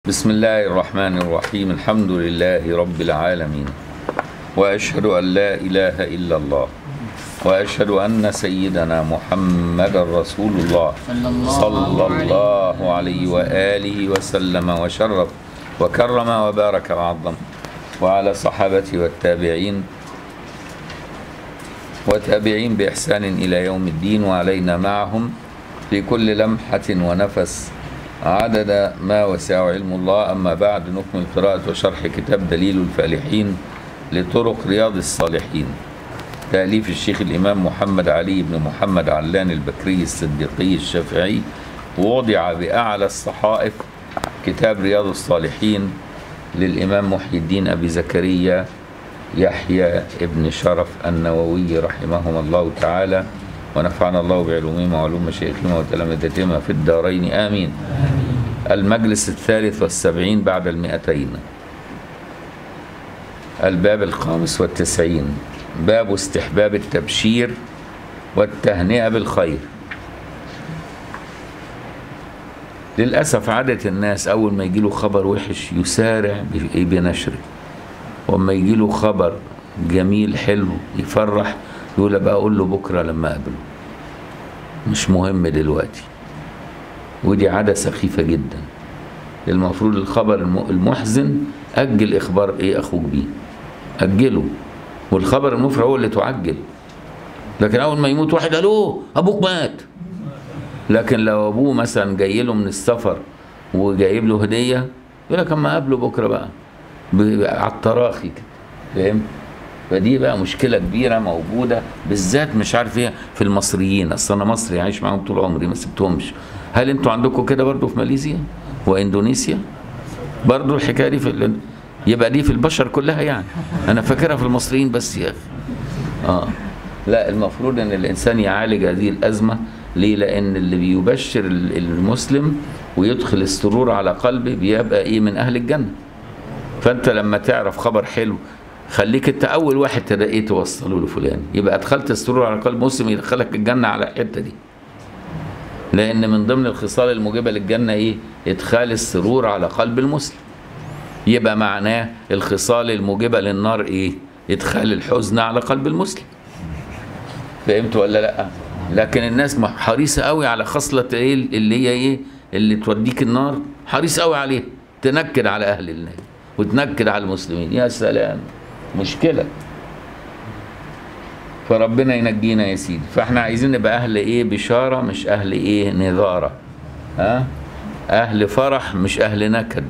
بسم الله الرحمن الرحيم الحمد لله رب العالمين واشهد ان لا اله الا الله واشهد ان سيدنا محمد رسول الله صلى الله عليه واله وسلم وشرف وكرم وبارك وعظم وعلى صحابته والتابعين وتابعين باحسان الى يوم الدين وعلينا معهم في كل لمحه ونفس عدد ما وسع علم الله أما بعد نكمل قراءة وشرح كتاب دليل الفالحين لطرق رياض الصالحين تأليف الشيخ الإمام محمد علي بن محمد علان البكري الصديقي الشافعي ووضع بأعلى الصحائف كتاب رياض الصالحين للإمام محي الدين أبي زكريا يحيى ابن شرف النووي رحمهما الله تعالى ونفعنا الله بعلومهما وعلوم مشايخهما وتلامذتهما في الدارين آمين المجلس الثالث والسبعين بعد المئتين الباب الخامس والتسعين باب استحباب التبشير والتهنئة بالخير للأسف عادة الناس أول ما يجيله خبر وحش يسارع بنشره وما يجيله خبر جميل حلو يفرح يقول بقى أقول له بكرة لما أقابله مش مهم دلوقتي ودي عادة سخيفة جدا المفروض الخبر المحزن أجل إخبار إيه أخوك بيه أجله والخبر المفرح هو اللي تعجل لكن أول ما يموت واحد قالوا أبوك مات لكن لو أبوه مثلا جاي له من السفر وجايب له هدية يقول لك أما أقابله بكرة بقى على التراخي كده فهمت؟ فدي بقى مشكله كبيره موجوده بالذات مش عارف ايه في المصريين اصل انا مصري عايش معاهم طول عمري ما سبتهمش هل انتوا عندكم كده برضو في ماليزيا واندونيسيا برضو الحكايه دي في ال... يبقى دي في البشر كلها يعني انا فاكرها في المصريين بس يا اخي اه لا المفروض ان الانسان يعالج هذه الازمه ليه لان اللي بيبشر المسلم ويدخل السرور على قلبه بيبقى ايه من اهل الجنه فانت لما تعرف خبر حلو خليك انت اول واحد تلاقيه توصله لفلان يبقى ادخلت السرور على قلب مسلم يدخلك الجنه على الحته دي لان من ضمن الخصال الموجبه للجنه ايه ادخال السرور على قلب المسلم يبقى معناه الخصال الموجبه للنار ايه ادخال الحزن على قلب المسلم فهمت ولا لا لكن الناس حريصه قوي على خصله ايه اللي هي ايه اللي توديك النار حريص قوي عليها تنكد على اهل النار وتنكد على المسلمين يا سلام مشكلة فربنا ينجينا يا سيدي فاحنا عايزين نبقى اهل ايه بشارة مش اهل ايه نظارة ها اهل فرح مش اهل نكد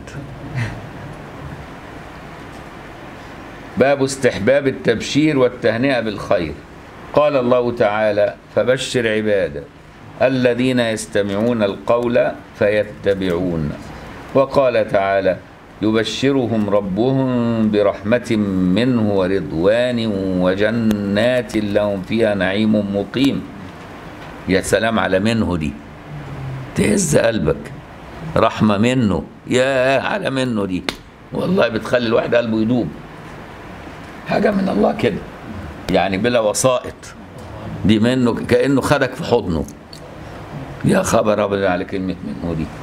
باب استحباب التبشير والتهنئة بالخير قال الله تعالى فبشر عباده الذين يستمعون القول فيتبعون وقال تعالى يبشرهم ربهم برحمة منه ورضوان وجنات لهم فيها نعيم مقيم يا سلام على منه دي تهز قلبك رحمة منه يا على منه دي والله بتخلي الواحد قلبه يدوب حاجة من الله كده يعني بلا وسائط دي منه كأنه خدك في حضنه يا خبر أبدا على كلمة منه دي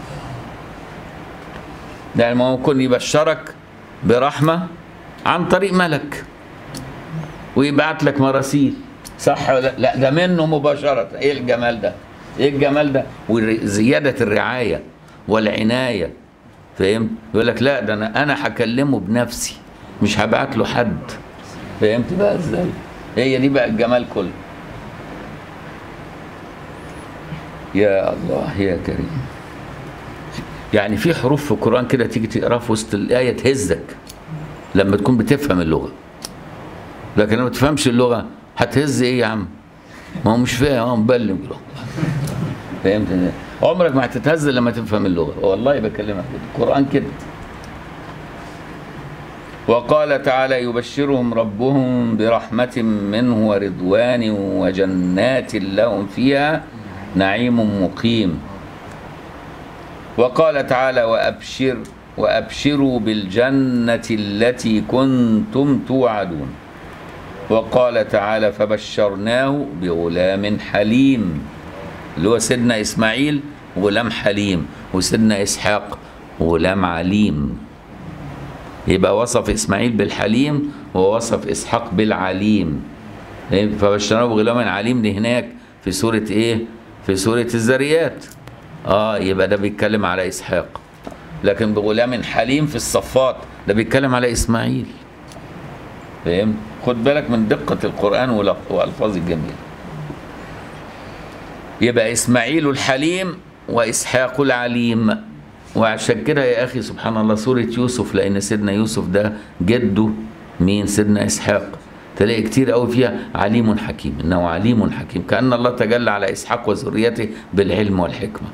يعني ممكن يبشرك برحمة عن طريق ملك ويبعت لك مراسيل صح ولا لا ده منه مباشرة ايه الجمال ده ايه الجمال ده وزيادة الرعاية والعناية فهمت يقول لك لا ده انا انا هكلمه بنفسي مش هبعت له حد فهمت بقى ازاي هي دي بقى الجمال كله يا الله يا كريم يعني في حروف في القرآن كده تيجي تقراها في وسط الآية تهزك لما تكون بتفهم اللغة لكن لما ما تفهمش اللغة هتهز إيه يا عم؟ ما هو مش فاهم هو مبلم فهمت عمرك ما هتتهز لما تفهم اللغة والله بكلمك كده القرآن كده وقال تعالى يبشرهم ربهم برحمة منه ورضوان وجنات لهم فيها نعيم مقيم وقال تعالى وأبشر وأبشروا بالجنة التي كنتم توعدون وقال تعالى فبشرناه بغلام حليم اللي هو سيدنا إسماعيل غلام حليم وسيدنا إسحاق غلام عليم يبقى وصف اسماعيل بالحليم ووصف اسحاق بالعليم إيه؟ فبشرناه بغلام عليم دي هناك في سوره ايه في سوره الذريات اه يبقى ده بيتكلم على اسحاق لكن بغلام حليم في الصفات ده بيتكلم على اسماعيل فاهم خد بالك من دقه القران والأ- والفاظ الجميله يبقى اسماعيل الحليم واسحاق العليم وعشان كده يا اخي سبحان الله سوره يوسف لان سيدنا يوسف ده جده مين سيدنا اسحاق تلاقي كتير قوي فيها عليم حكيم انه عليم حكيم كان الله تجلى على اسحاق وذريته بالعلم والحكمه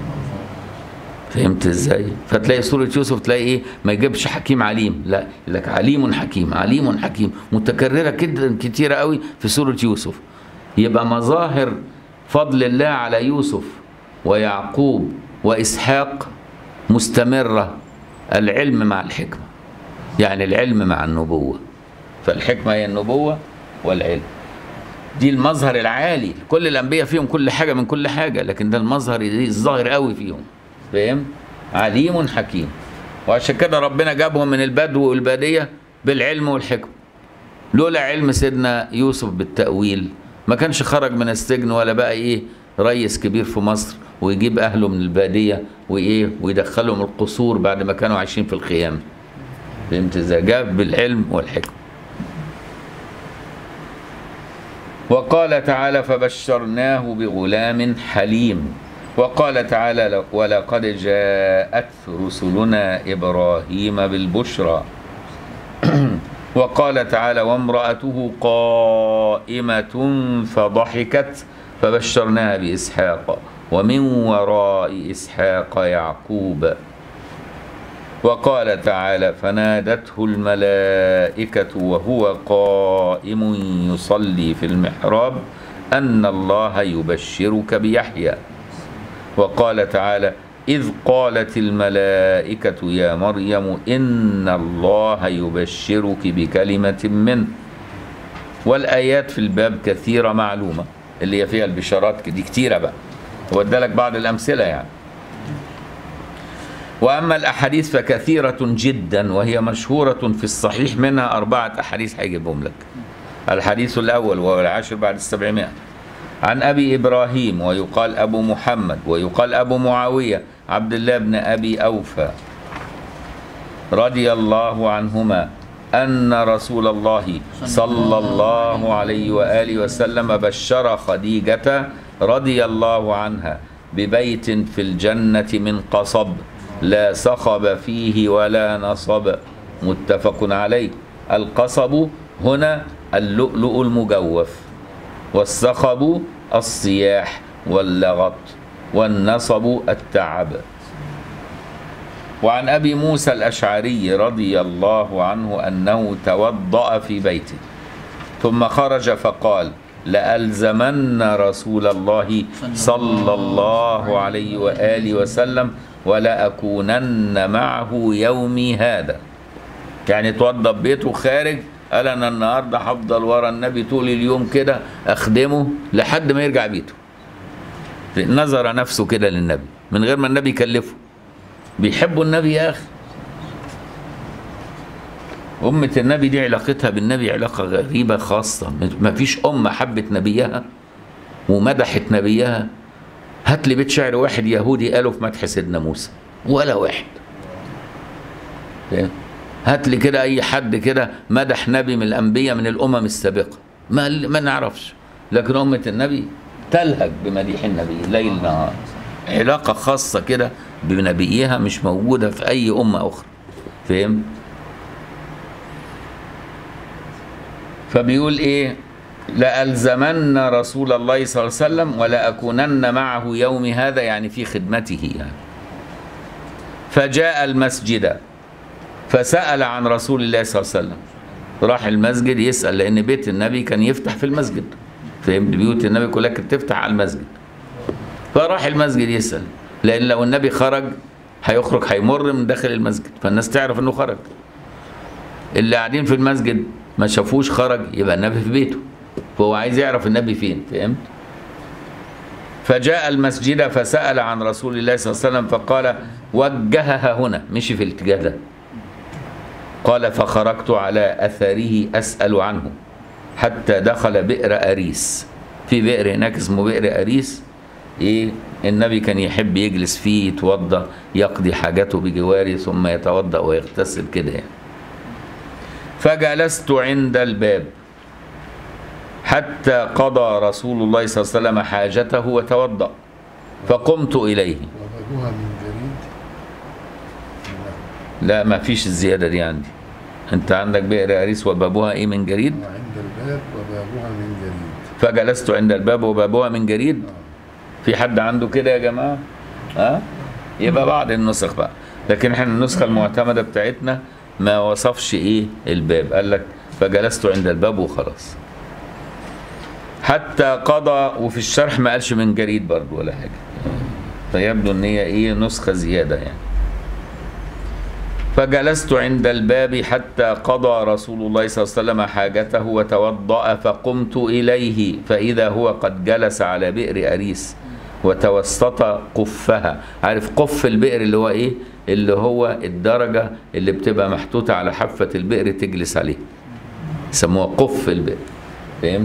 فهمت ازاي فتلاقي سوره يوسف تلاقي ايه ما يجيبش حكيم عليم لا يقول لك عليم حكيم عليم حكيم متكرره كده كتيره قوي في سوره يوسف يبقى مظاهر فضل الله على يوسف ويعقوب واسحاق مستمره العلم مع الحكمه يعني العلم مع النبوه فالحكمه هي النبوه والعلم دي المظهر العالي كل الانبياء فيهم كل حاجه من كل حاجه لكن ده المظهر الظاهر قوي فيهم فاهم عليم حكيم وعشان كده ربنا جابهم من البدو والباديه بالعلم والحكمه لولا علم سيدنا يوسف بالتاويل ما كانش خرج من السجن ولا بقى ايه ريس كبير في مصر ويجيب اهله من الباديه وايه ويدخلهم القصور بعد ما كانوا عايشين في الخيام فهمت ازاي جاب بالعلم والحكمه وقال تعالى فبشرناه بغلام حليم وقال تعالى ولقد جاءت رسلنا ابراهيم بالبشرى وقال تعالى وامرأته قائمة فضحكت فبشرناها بإسحاق ومن وراء إسحاق يعقوب وقال تعالى فنادته الملائكة وهو قائم يصلي في المحراب أن الله يبشرك بيحيى وقال تعالى إذ قالت الملائكة يا مريم إن الله يبشرك بكلمة منه والآيات في الباب كثيرة معلومة اللي هي فيها البشارات دي كتيرة بقى ودلك بعض الأمثلة يعني وأما الأحاديث فكثيرة جدا وهي مشهورة في الصحيح منها أربعة أحاديث هيجيبهم لك الحديث الأول وهو العاشر بعد السبعمائة عن أبي إبراهيم ويقال أبو محمد ويقال أبو معاوية عبد الله بن أبي أوفى رضي الله عنهما أن رسول الله صلى الله عليه وآله وسلم بشر خديجة رضي الله عنها ببيت في الجنة من قصب لا صخب فيه ولا نصب متفق عليه القصب هنا اللؤلؤ المجوف والصخب الصياح واللغط والنصب التعب وعن ابي موسى الاشعري رضي الله عنه انه توضا في بيته ثم خرج فقال لالزمن رسول الله صلى الله عليه واله وسلم ولاكونن معه يومي هذا يعني توضى بيته خارج قال انا النهارده هفضل ورا النبي طول اليوم كده اخدمه لحد ما يرجع بيته نظر نفسه كده للنبي من غير ما النبي يكلفه بيحبوا النبي يا اخي أمة النبي دي علاقتها بالنبي علاقة غريبة خاصة ما فيش أمة حبت نبيها ومدحت نبيها هات لي بيت شعر واحد يهودي قاله في مدح سيدنا موسى ولا واحد هات لي كده اي حد كده مدح نبي من الانبياء من الامم السابقه ما ما نعرفش لكن امه النبي تلهج بمديح النبي ليل نهار علاقه خاصه كده بنبيها مش موجوده في اي امه اخرى فهم فبيقول ايه لألزمن رسول الله صلى الله عليه وسلم ولأكونن معه يوم هذا يعني في خدمته يعني فجاء المسجد فسأل عن رسول الله صلى الله عليه وسلم راح المسجد يسأل لأن بيت النبي كان يفتح في المسجد فهمت بيوت النبي كلها كانت تفتح على المسجد فراح المسجد يسأل لأن لو النبي خرج هيخرج هيمر من داخل المسجد فالناس تعرف انه خرج اللي قاعدين في المسجد ما شافوش خرج يبقى النبي في بيته فهو عايز يعرف النبي فين فهمت فجاء المسجد فسأل عن رسول الله صلى الله عليه وسلم فقال وجهها هنا مشي في الاتجاه ده قال فخرجت على أثره أسأل عنه حتى دخل بئر أريس في بئر هناك اسمه بئر أريس إيه النبي كان يحب يجلس فيه يتوضأ يقضي حاجته بجواره ثم يتوضأ ويغتسل كده يعني فجلست عند الباب حتى قضى رسول الله صلى الله عليه وسلم حاجته وتوضأ فقمت إليه وبابها من جريد لا ما فيش الزيادة دي عندي انت عندك بئر أريس وبابها ايه من جريد عند الباب وبابها من جريد فجلست عند الباب وبابها من جريد آه. في حد عنده كده يا جماعة ها يبقى بعض النسخ بقى لكن احنا النسخة المعتمدة بتاعتنا ما وصفش ايه الباب قال لك فجلست عند الباب وخلاص حتى قضى وفي الشرح ما قالش من جريد برضو ولا حاجة فيبدو ان هي ايه نسخة زيادة يعني فجلست عند الباب حتى قضى رسول الله صلى الله عليه وسلم حاجته وتوضأ فقمت إليه فإذا هو قد جلس على بئر أريس وتوسط قفها عارف قف البئر اللي هو إيه اللي هو الدرجة اللي بتبقى محطوطة على حافة البئر تجلس عليه يسموها قف البئر فهمت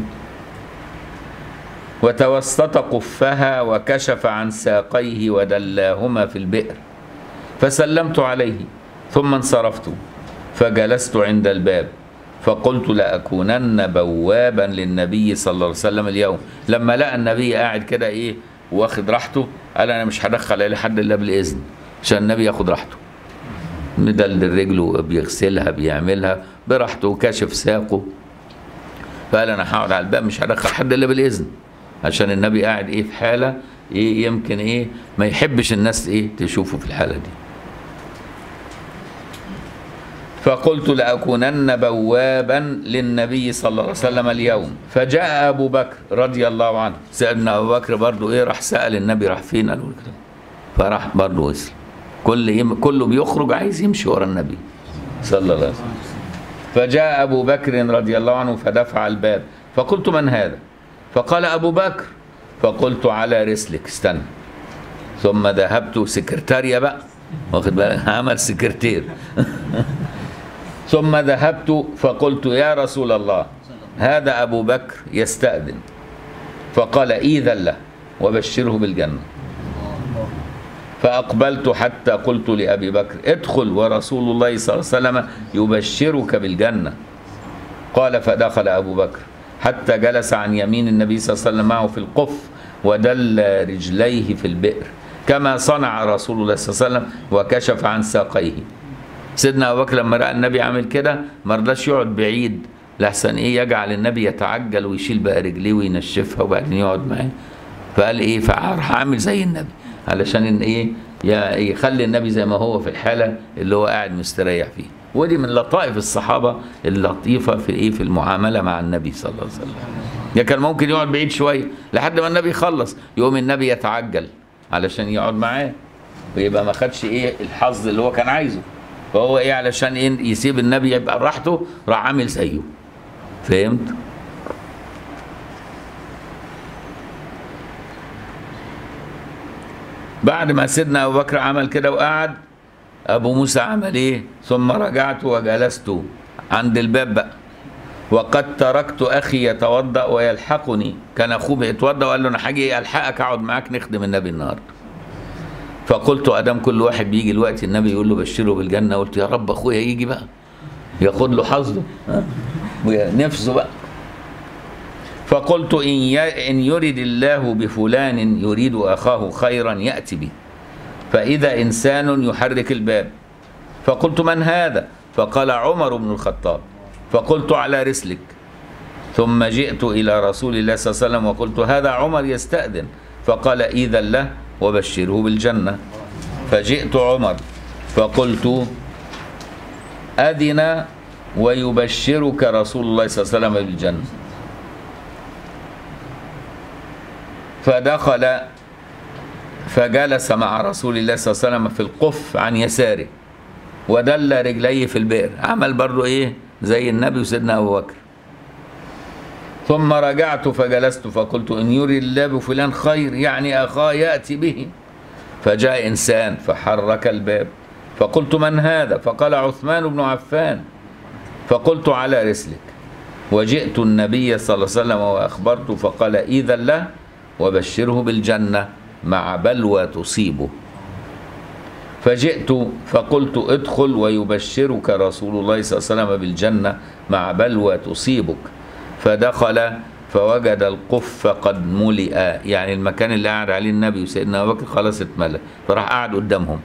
وتوسط قفها وكشف عن ساقيه ودلاهما في البئر فسلمت عليه ثم انصرفت فجلست عند الباب فقلت لأكونن بوابا للنبي صلى الله عليه وسلم اليوم لما لقى النبي قاعد كده ايه واخد راحته قال انا مش هدخل عليه حد الا بالاذن عشان النبي ياخد راحته مدلل رجله بيغسلها بيعملها براحته وكاشف ساقه فقال انا هقعد على الباب مش هدخل حد الا بالاذن عشان النبي قاعد ايه في حاله ايه يمكن ايه ما يحبش الناس ايه تشوفه في الحاله دي فقلت لأكونن بوابا للنبي صلى الله عليه وسلم اليوم فجاء أبو بكر رضي الله عنه سيدنا أبو بكر برضو إيه راح سأل النبي راح فين قالوا له كده فراح برضو وصل كل يم... كله بيخرج عايز يمشي ورا النبي صلى الله عليه وسلم فجاء أبو بكر رضي الله عنه فدفع الباب فقلت من هذا فقال أبو بكر فقلت على رسلك استنى ثم ذهبت سكرتارية بقى واخد بالك عمل سكرتير ثم ذهبت فقلت يا رسول الله هذا أبو بكر يستأذن فقال إيذا له وبشره بالجنة فأقبلت حتى قلت لأبي بكر ادخل ورسول الله صلى الله عليه وسلم يبشرك بالجنة قال فدخل أبو بكر حتى جلس عن يمين النبي صلى الله عليه وسلم معه في القف ودل رجليه في البئر كما صنع رسول الله صلى الله عليه وسلم وكشف عن ساقيه سيدنا ابو بكر لما راى النبي عامل كده ما رضاش يقعد بعيد لحسن ايه يجعل النبي يتعجل ويشيل بقى رجليه وينشفها وبعدين يقعد معاه فقال ايه فراح عامل زي النبي علشان ان ايه ي- يخلي النبي زي ما هو في الحاله اللي هو قاعد مستريح فيه ودي من لطائف الصحابه اللطيفه في ايه في المعامله مع النبي صلى الله عليه وسلم ده كان ممكن يقعد بعيد شويه لحد ما النبي يخلص يقوم النبي يتعجل علشان يقعد معاه ويبقى ما خدش ايه الحظ اللي هو كان عايزه فهو ايه علشان إيه يسيب النبي يبقى راحته راح عامل زيه فهمت بعد ما سيدنا ابو بكر عمل كده وقعد ابو موسى عمل ايه ثم رجعت وجلست عند الباب بقى وقد تركت اخي يتوضا ويلحقني كان اخوه بيتوضا وقال له انا هاجي الحقك اقعد معاك نخدم النبي النهارده فقلت ادام كل واحد بيجي الوقت النبي يقول له بشره بالجنه قلت يا رب اخويا يجي بقى ياخد له حظه ها؟ نفسه بقى فقلت إن, ي... إن يرد الله بفلان يريد أخاه خيرا يأتي به فإذا إنسان يحرك الباب فقلت من هذا فقال عمر بن الخطاب فقلت على رسلك ثم جئت إلى رسول الله صلى الله عليه وسلم وقلت هذا عمر يستأذن فقال إذا له وبشره بالجنة فجئت عمر فقلت أذن ويبشرك رسول الله صلى الله عليه وسلم بالجنة فدخل فجلس مع رسول الله صلى الله عليه وسلم في القف عن يساره ودل رجليه في البئر عمل برضه ايه زي النبي وسيدنا ابو بكر ثم رجعت فجلست فقلت إن يري الله بفلان خير يعني أخاه يأتي به فجاء إنسان فحرك الباب فقلت من هذا فقال عثمان بن عفان فقلت على رسلك وجئت النبي صلى الله عليه وسلم وأخبرته فقال إذا له وبشره بالجنة مع بلوى تصيبه فجئت فقلت ادخل ويبشرك رسول الله صلى الله عليه وسلم بالجنة مع بلوى تصيبك فدخل فوجد القف قد ملئ يعني المكان اللي قاعد عليه النبي وسيدنا ابو بكر خلاص اتملى فراح قعد قدامهم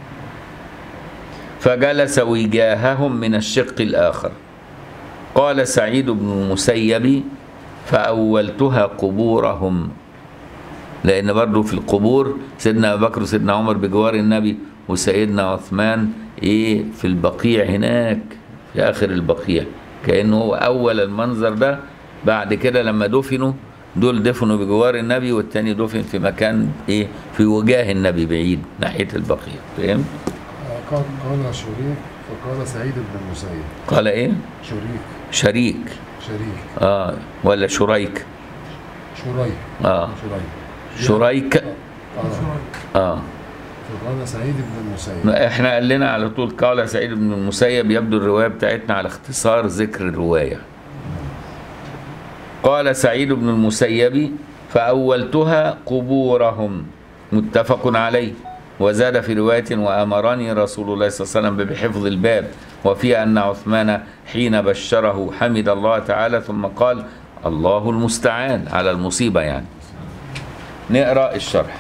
فجلس وجاههم من الشق الاخر قال سعيد بن المسيب فاولتها قبورهم لان برضه في القبور سيدنا ابو بكر وسيدنا عمر بجوار النبي وسيدنا عثمان ايه في البقيع هناك في اخر البقيع كانه هو اول المنظر ده بعد كده لما دفنوا دول دفنوا بجوار النبي والتاني دفن في مكان ايه في وجاه النبي بعيد ناحيه البقيع فهمت آه، قال قال شريك فقال سعيد بن المسيب قال ايه شريك شريك شريك اه ولا شريك شريك اه شريك شريك آه. اه فقال سعيد بن المسيب احنا قال لنا على طول قال سعيد بن المسيب يبدو الروايه بتاعتنا على اختصار ذكر الروايه قال سعيد بن المسيب فأولتها قبورهم متفق عليه وزاد في رواية وأمرني رسول الله صلى الله عليه وسلم بحفظ الباب وفي أن عثمان حين بشره حمد الله تعالى ثم قال الله المستعان على المصيبة يعني نقرأ الشرح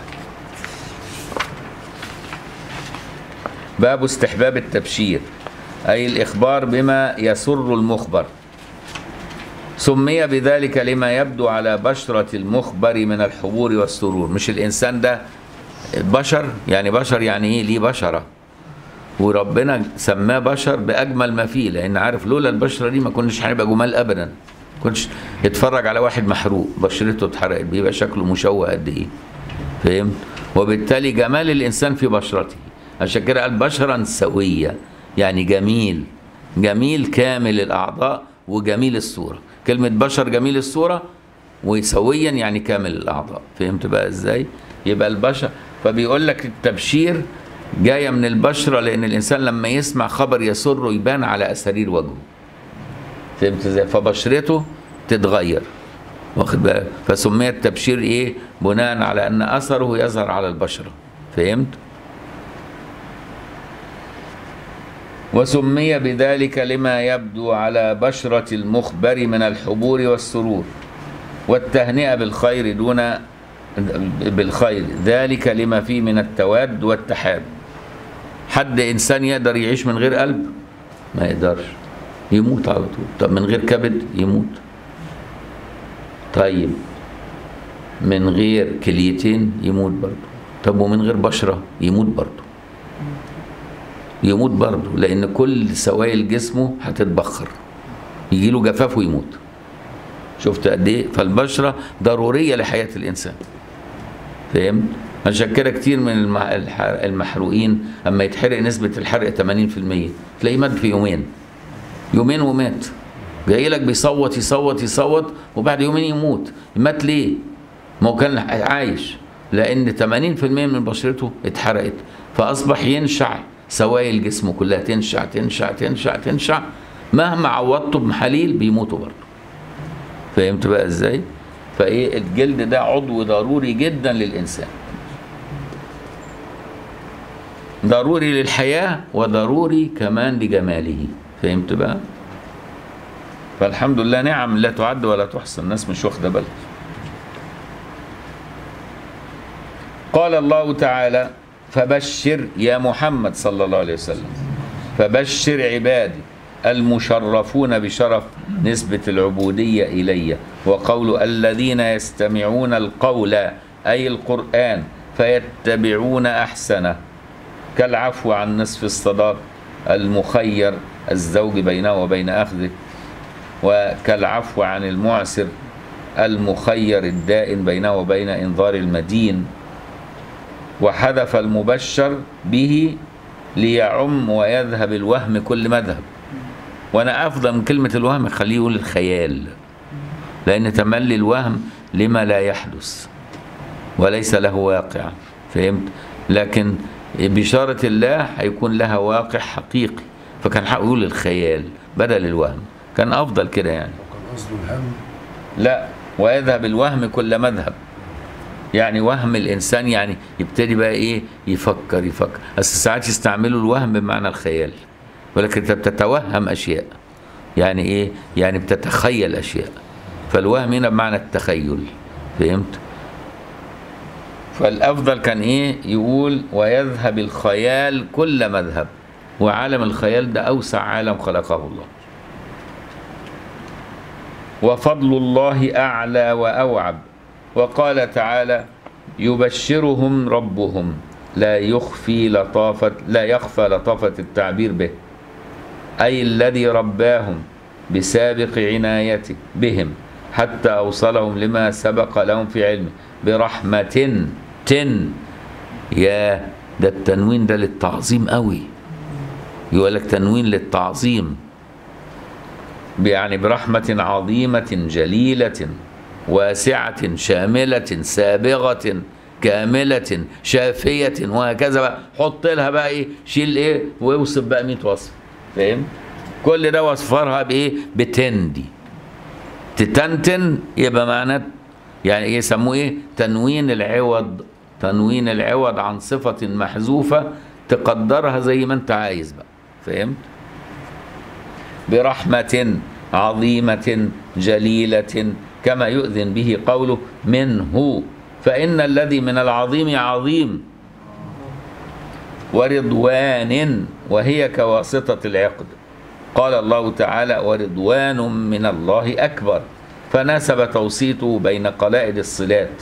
باب استحباب التبشير أي الإخبار بما يسر المخبر سمي بذلك لما يبدو على بشرة المخبر من الحبور والسرور مش الإنسان ده بشر يعني بشر يعني إيه ليه بشرة وربنا سماه بشر بأجمل ما فيه لأن عارف لولا البشرة دي ما كناش هنبقى جمال أبدا كنتش يتفرج على واحد محروق بشرته اتحرقت بيبقى شكله مشوه قد إيه فهمت وبالتالي جمال الإنسان في بشرته عشان كده قال بشرا سوية يعني جميل جميل كامل الأعضاء وجميل الصورة كلمة بشر جميل الصورة وسويا يعني كامل الأعضاء فهمت بقى إزاي يبقى البشر فبيقول لك التبشير جاية من البشرة لأن الإنسان لما يسمع خبر يسره يبان على أسارير وجهه فهمت إزاي فبشرته تتغير واخد بالك فسمي التبشير إيه بناء على أن أثره يظهر على البشرة فهمت وسمي بذلك لما يبدو على بشرة المخبر من الحبور والسرور والتهنئة بالخير دون بالخير ذلك لما فيه من التواد والتحاب حد إنسان يقدر يعيش من غير قلب ما يقدرش يموت على طول طب من غير كبد يموت طيب من غير كليتين يموت برضه طب ومن غير بشرة يموت برضه يموت برضه لان كل سوائل جسمه هتتبخر يجي له جفاف ويموت شفت قد ايه فالبشره ضروريه لحياه الانسان فهمت عشان كده كتير من المع- الح- المحروقين اما يتحرق نسبه الحرق 80% تلاقيه مات في يومين يومين ومات جاي لك بيصوت يصوت يصوت وبعد يومين يموت مات ليه ما هو كان عايش لان 80% من بشرته اتحرقت فاصبح ينشع سوائل جسمه كلها تنشع تنشع تنشع تنشع مهما عوضته بمحاليل بيموتوا برضه فهمت بقى ازاي فايه الجلد ده عضو ضروري جدا للانسان ضروري للحياه وضروري كمان لجماله فهمت بقى فالحمد لله نعم لا تعد ولا تحصى الناس مش واخده بالها قال الله تعالى فبشر يا محمد صلى الله عليه وسلم فبشر عبادي المشرفون بشرف نسبة العبودية إلي وقول الذين يستمعون القول أي القرآن فيتبعون أحسنه كالعفو عن نصف الصداق المخير الزوج بينه وبين أخذه وكالعفو عن المعسر المخير الدائن بينه وبين إنظار المدين وحذف المبشر به ليعم ويذهب الوهم كل مذهب وانا افضل من كلمه الوهم خليه يقول الخيال لأن تملي الوهم لما لا يحدث وليس له واقع فهمت لكن بشارة الله هيكون لها واقع حقيقي فكان هقول الخيال بدل الوهم كان أفضل كده يعني وكان قصده الهم لا ويذهب الوهم كل مذهب يعني وهم الانسان يعني يبتدي بقى ايه يفكر يفكر بس ساعات يستعملوا الوهم بمعنى الخيال ولكن انت بتتوهم اشياء يعني ايه يعني بتتخيل اشياء فالوهم هنا بمعنى التخيل فهمت فالافضل كان ايه يقول ويذهب الخيال كل مذهب وعالم الخيال ده اوسع عالم خلقه الله وفضل الله اعلى واوعب وقال تعالى يبشرهم ربهم لا يخفي لطافة لا يخفى لطافة التعبير به أي الذي رباهم بسابق عنايته بهم حتى أوصلهم لما سبق لهم في علمه برحمة تن يا ده التنوين ده للتعظيم قوي يقول لك تنوين للتعظيم يعني برحمة عظيمة جليلة واسعة شاملة سابغة كاملة شافية وهكذا بقى حط لها بقى ايه شيل ايه واوصف بقى 100 وصف فاهم كل ده وصفرها بايه بتندي تتنتن يبقى معناه يعني ايه يسموه ايه تنوين العوض تنوين العوض عن صفة محذوفة تقدرها زي ما انت عايز بقى فهمت برحمة عظيمة جليلة كما يؤذن به قوله منه فإن الذي من العظيم عظيم ورضوان وهي كواسطة العقد قال الله تعالى ورضوان من الله أكبر فناسب توسيطه بين قلائد الصلات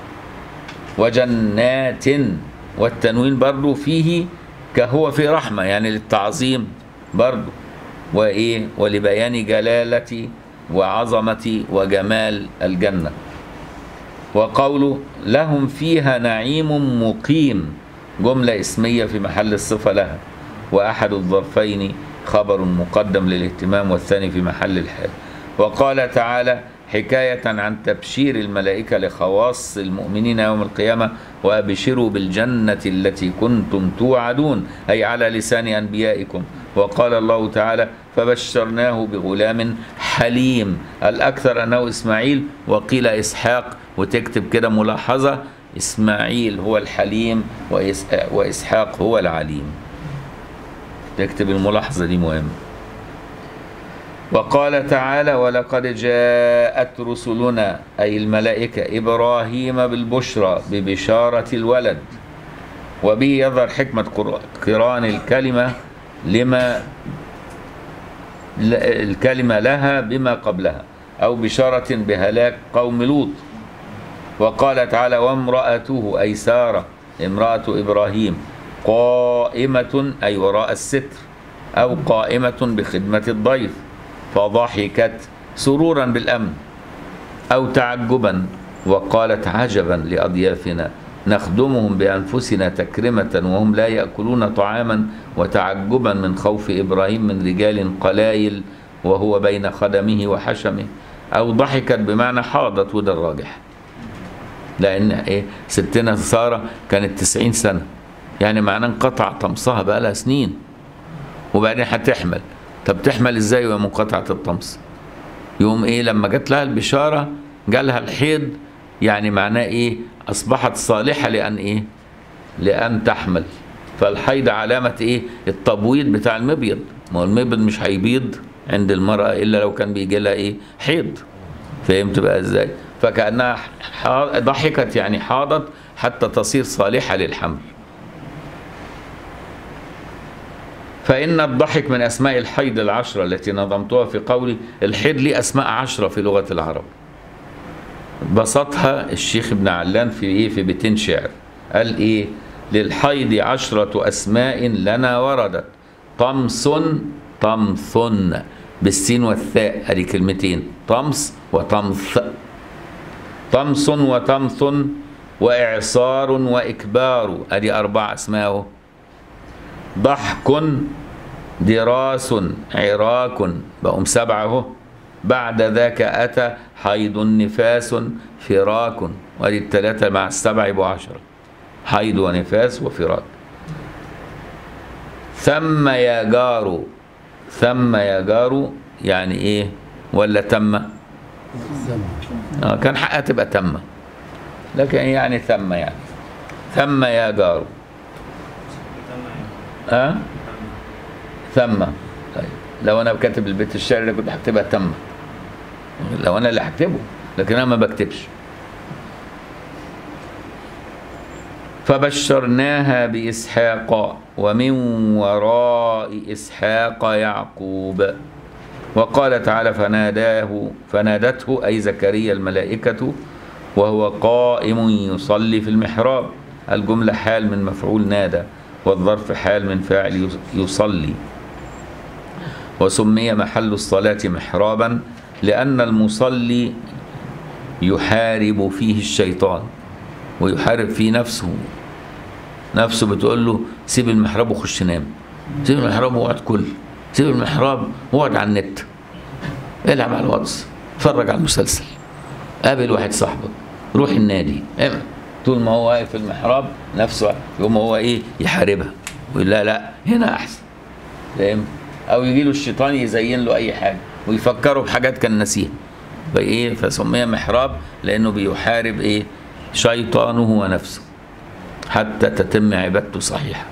وجنات والتنوين برضو فيه كهو في رحمة يعني للتعظيم برضو وإيه ولبيان جلالة وعظمة وجمال الجنة وقوله لهم فيها نعيم مقيم جملة اسمية في محل الصفة لها وأحد الظرفين خبر مقدم للاهتمام والثاني في محل الحال وقال تعالى حكاية عن تبشير الملائكة لخواص المؤمنين يوم القيامة وأبشروا بالجنة التي كنتم توعدون أي على لسان أنبيائكم وقال الله تعالى فبشرناه بغلام حليم الأكثر أنه إسماعيل وقيل إسحاق وتكتب كده ملاحظة إسماعيل هو الحليم وإسحاق هو العليم تكتب الملاحظة دي مهمة وقال تعالى ولقد جاءت رسلنا أي الملائكة إبراهيم بالبشرى ببشارة الولد وبه يظهر حكمة قران الكلمة لما الكلمة لها بما قبلها أو بشارة بهلاك قوم لوط وقال تعالى وامرأته أي سارة امرأة إبراهيم قائمة أي وراء الستر أو قائمة بخدمة الضيف فضحكت سرورا بالأمن أو تعجبا وقالت عجبا لأضيافنا نخدمهم بأنفسنا تكرمة وهم لا يأكلون طعاما وتعجبا من خوف إبراهيم من رجال قلايل وهو بين خدمه وحشمه أو ضحكت بمعنى حاضت وده الراجح لأن إيه ستنا سارة كانت تسعين سنة يعني معناه انقطع طمسها بقى لها سنين وبعدين هتحمل طب تحمل ازاي وهي منقطعة الطمس يوم ايه لما جت لها البشارة جالها الحيض يعني معناه ايه اصبحت صالحة لان ايه لان تحمل فالحيض علامة ايه التبويض بتاع المبيض ما هو المبيض مش هيبيض عند المرأة الا لو كان بيجي لها ايه حيض فهمت بقى ازاي فكأنها ضحكت يعني حاضت حتى تصير صالحة للحمل فإن الضحك من أسماء الحيض العشرة التي نظمتها في قولي الحيض ليه أسماء عشرة في لغة العرب بسطها الشيخ ابن علان في إيه في بيتين شعر قال إيه للحيض عشرة أسماء لنا وردت طمس طمث بالسين والثاء هذه كلمتين طمس وطمث طمس وطمث وإعصار وإكبار أدي أربع أسماء ضحك دراس عراك بقوم سبعة اهو بعد ذاك أتى حيض نفاس فراك وادي الثلاثة مع السبع يبقوا عشرة حيض ونفاس وفراك ثم يا جار ثم يا جار يعني ايه ولا تم السمع آه كان حقها تبقى تم لكن يعني ثم يعني ثم يا جار اه ثم طيب لو انا كاتب البيت الشعر ده كنت هكتبها تم لو انا اللي هكتبه لكن انا ما بكتبش فبشرناها باسحاق ومن وراء اسحاق يعقوب وقال تعالى فناداه فنادته اي زكريا الملائكه وهو قائم يصلي في المحراب الجمله حال من مفعول نادى والظرف حال من فاعل يصلي وسمي محل الصلاة محرابا لأن المصلي يحارب فيه الشيطان ويحارب فيه نفسه نفسه بتقول له سيب المحراب وخش نام سيب المحراب واقعد كل سيب المحراب واقعد على النت العب على الواتس اتفرج على المسلسل قابل واحد صاحبك روح النادي اعمل طول ما هو واقف في المحراب نفسه يقوم هو ايه يحاربها ويقول لا لا هنا احسن فاهم او يجي له الشيطان يزين له اي حاجه ويفكره بحاجات كان ناسيها فايه فسمي محراب لانه بيحارب ايه شيطانه ونفسه حتى تتم عبادته صحيحه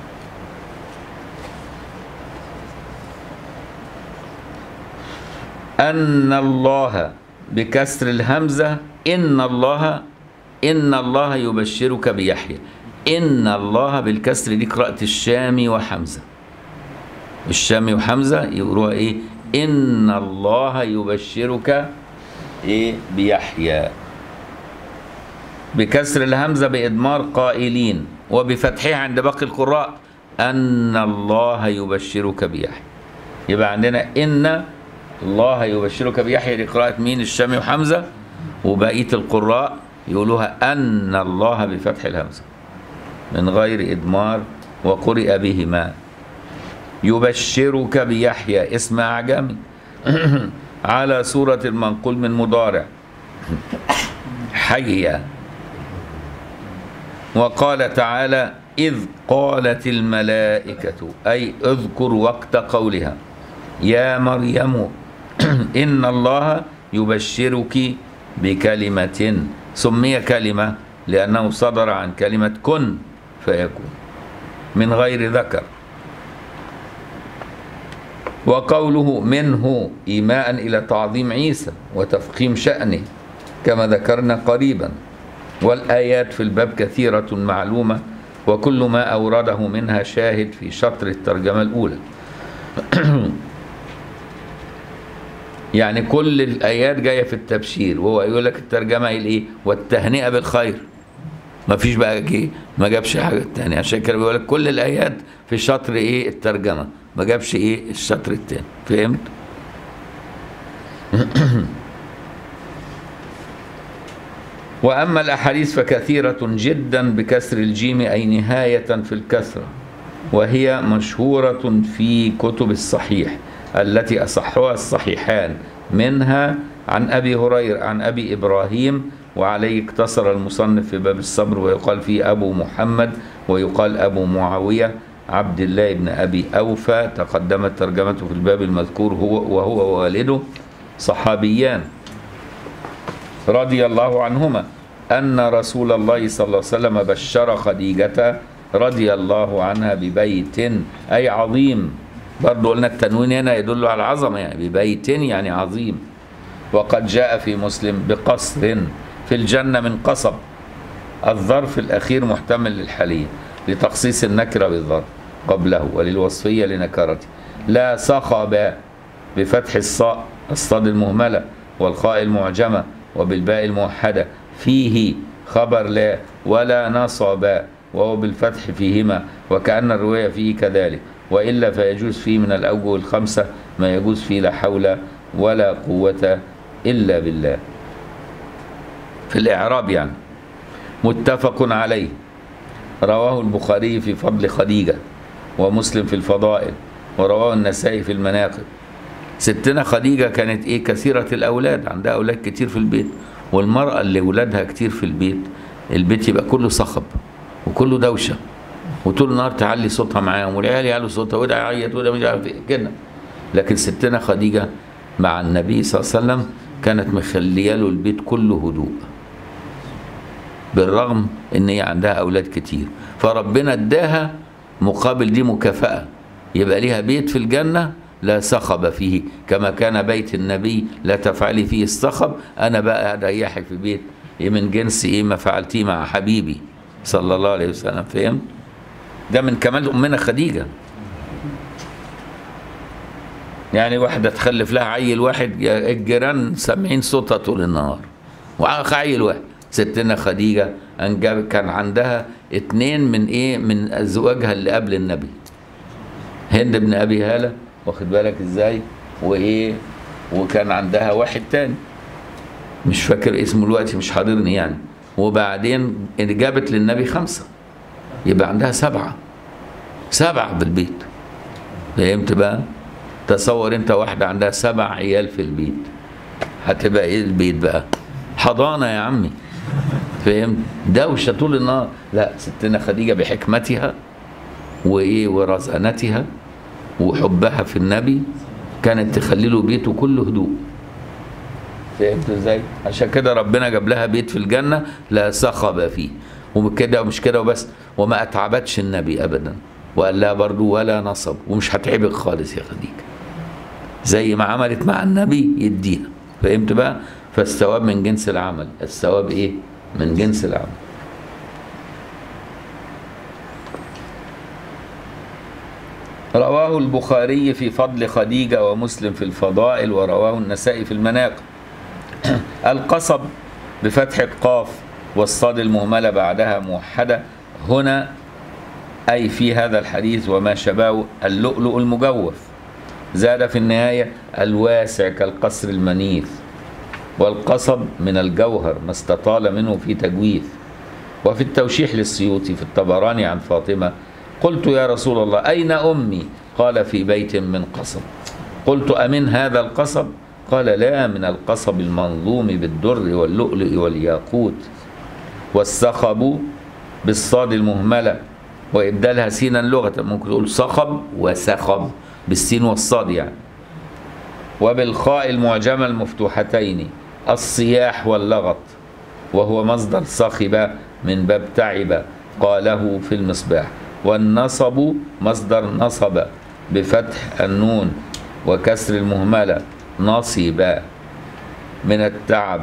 ان الله بكسر الهمزه ان الله ان الله يبشرك بيحيى ان الله بالكسر دي قراءه الشامي وحمزه الشامي وحمزه يقولوها ايه ان الله يبشرك ايه بيحيى بكسر الهمزه بادمار قائلين وبفتحها عند باقي القراء ان الله يبشرك بيحيى يبقى عندنا ان الله يبشرك بيحيى دي قراءه مين الشامي وحمزه وبقيه القراء يقولوها ان الله بفتح الهمزه من غير ادمار وقرئ بهما يبشرك بيحيى اسم أعجمي على صورة المنقول من مضارع حيا وقال تعالى إذ قالت الملائكة أي اذكر وقت قولها يا مريم إن الله يبشرك بكلمة سمي كلمة لأنه صدر عن كلمة كن فيكون من غير ذكر وقوله منه إيماء إلى تعظيم عيسى وتفخيم شأنه كما ذكرنا قريبا والآيات في الباب كثيرة معلومة وكل ما أورده منها شاهد في شطر الترجمة الأولى يعني كل الآيات جاية في التبشير وهو يقول لك الترجمة إيه والتهنئة بالخير ما فيش بقى جه ما جابش حاجة تانية عشان كده بيقول لك كل الآيات في شطر إيه الترجمة ما جابش إيه الشطر التاني فهمت؟ وأما الأحاديث فكثيرة جدا بكسر الجيم أي نهاية في الكسرة وهي مشهورة في كتب الصحيح التي أصحها الصحيحان منها عن أبي هريرة عن أبي إبراهيم وعليه اقتصر المصنف في باب الصبر ويقال فيه أبو محمد ويقال أبو معاوية عبد الله بن أبي أوفى تقدمت ترجمته في الباب المذكور هو وهو ووالده صحابيان رضي الله عنهما أن رسول الله صلى الله عليه وسلم بشر خديجة رضي الله عنها ببيت أي عظيم برضه قلنا التنوين هنا يدل على العظمة يعني ببيت يعني عظيم وقد جاء في مسلم بقصر في الجنة من قصب الظرف الأخير محتمل للحالية لتخصيص النكرة بالظرف قبله وللوصفية لنكرته لا صخب بفتح الصاء الصاد المهملة والخاء المعجمة وبالباء الموحدة فيه خبر لا ولا نصب وهو بالفتح فيهما وكأن الرواية فيه كذلك وإلا فيجوز فيه من الأوجه الخمسة ما يجوز فيه لا حول ولا قوة إلا بالله في الإعراب يعني متفق عليه رواه البخاري في فضل خديجة ومسلم في الفضائل ورواه النسائي في المناقب ستنا خديجة كانت ايه كثيرة الأولاد عندها أولاد كتير في البيت والمرأة اللي ولادها كتير في البيت البيت يبقى كله صخب وكله دوشة وطول النهار تعلي صوتها معاهم والعيال يعلوا صوتها وده يعيط وده مش عارف ايه كده لكن ستنا خديجة مع النبي صلى الله عليه وسلم كانت مخليه له البيت كله هدوء بالرغم ان هي عندها اولاد كتير فربنا اداها مقابل دي مكافأة يبقى ليها بيت في الجنة لا صخب فيه كما كان بيت النبي لا تفعلي فيه الصخب انا بقى اريحك في بيت إيه من جنس ايه ما فعلتيه مع حبيبي صلى الله عليه وسلم فهمت ده من كمال امنا خديجه يعني واحده تخلف لها عيل واحد الجيران سامعين صوتها طول النهار وعيل واحد ستنا خديجه انجب كان عندها اتنين من ايه من ازواجها اللي قبل النبي هند بن ابي هاله واخد بالك ازاي وايه وكان عندها واحد تاني مش فاكر اسمه دلوقتي مش حاضرني يعني وبعدين جابت للنبي خمسه يبقى عندها سبعه سبعه بالبيت فهمت بقى تصور انت واحده عندها سبع عيال في البيت هتبقى ايه البيت بقى حضانه يا عمي فهمت دوشه طول النهار لا ستنا خديجه بحكمتها وايه ورزانتها وحبها في النبي كانت تخلي له بيته كله هدوء فهمت ازاي عشان كده ربنا جاب لها بيت في الجنه لا صخب فيه وكده ومش كده وبس وما اتعبتش النبي ابدا وقال لها برضو ولا نصب ومش هتعبك خالص يا خديجه زي ما عملت مع النبي يديها فهمت بقى فالثواب من جنس العمل الثواب ايه من جنس العمل رواه البخاري في فضل خديجة ومسلم في الفضائل ورواه النسائي في المناقب القصب بفتح القاف والصاد المهملة بعدها موحدة هنا أي في هذا الحديث وما شبهه اللؤلؤ المجوف زاد في النهاية الواسع كالقصر المنيف والقصب من الجوهر ما استطال منه في تجويف وفي التوشيح للسيوطي في الطبراني عن فاطمة قلت يا رسول الله أين أمي قال في بيت من قصب قلت أمن هذا القصب قال لا من القصب المنظوم بالدر واللؤلؤ والياقوت والصخب بالصاد المهملة وإبدالها سينا لغة ممكن تقول صخب وسخب بالسين والصاد يعني وبالخاء المعجمة المفتوحتين الصياح واللغط وهو مصدر صخب من باب تعب قاله في المصباح والنصب مصدر نصب بفتح النون وكسر المهملة نصب من التعب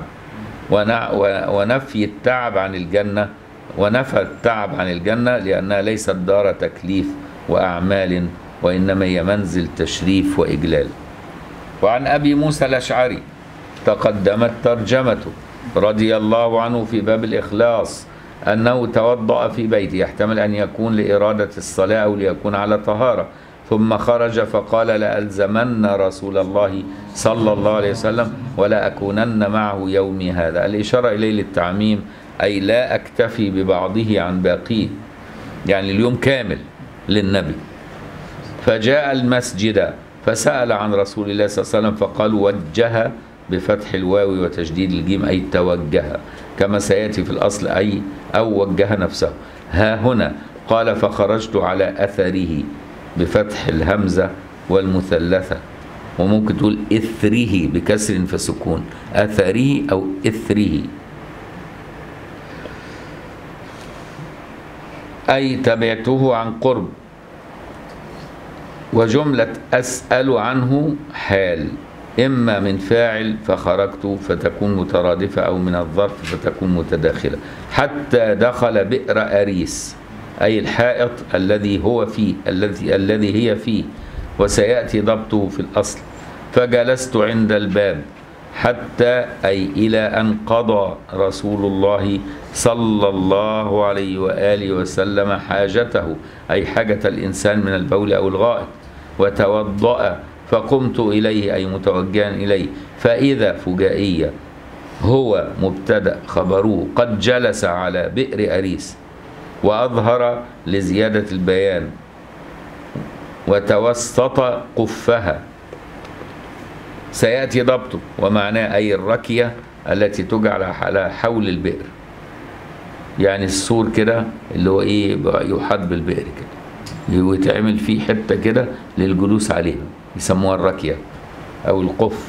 ونفي التعب عن الجنة ونفى التعب عن الجنة لأنها ليست دار تكليف وأعمال وإنما هي منزل تشريف وإجلال وعن أبي موسى الأشعري تقدمت ترجمته رضي الله عنه في باب الإخلاص أنه توضأ في بيته يحتمل أن يكون لإرادة الصلاة أو ليكون على طهارة ثم خرج فقال لألزمن رسول الله صلى الله عليه وسلم ولا أكونن معه يومي هذا الإشارة إليه للتعميم أي لا أكتفي ببعضه عن باقيه يعني اليوم كامل للنبي فجاء المسجد فسأل عن رسول الله صلى الله عليه وسلم فقال وجه بفتح الواو وتشديد الجيم أي توجه كما سيأتي في الأصل أي أو وجه نفسه ها هنا قال فخرجت على أثره بفتح الهمزة والمثلثة وممكن تقول إثره بكسر فسكون أثره أو إثره أي تبعته عن قرب وجملة أسأل عنه حال إما من فاعل فخرجت فتكون مترادفة أو من الظرف فتكون متداخلة حتى دخل بئر أريس أي الحائط الذي هو فيه الذي الذي هي فيه وسيأتي ضبطه في الأصل فجلست عند الباب حتى أي إلى أن قضى رسول الله صلى الله عليه وآله وسلم حاجته أي حاجة الإنسان من البول أو الغائط وتوضأ فقمت إليه أي متوجها إليه فإذا فجائية هو مبتدأ خبره قد جلس على بئر أريس وأظهر لزيادة البيان وتوسط قفها سيأتي ضبطه ومعناه أي الركية التي تجعل على حول البئر يعني السور كده اللي هو ايه بقى يحاط بالبئر كده ويتعمل فيه حته كده للجلوس عليها يسموها الركيه او القف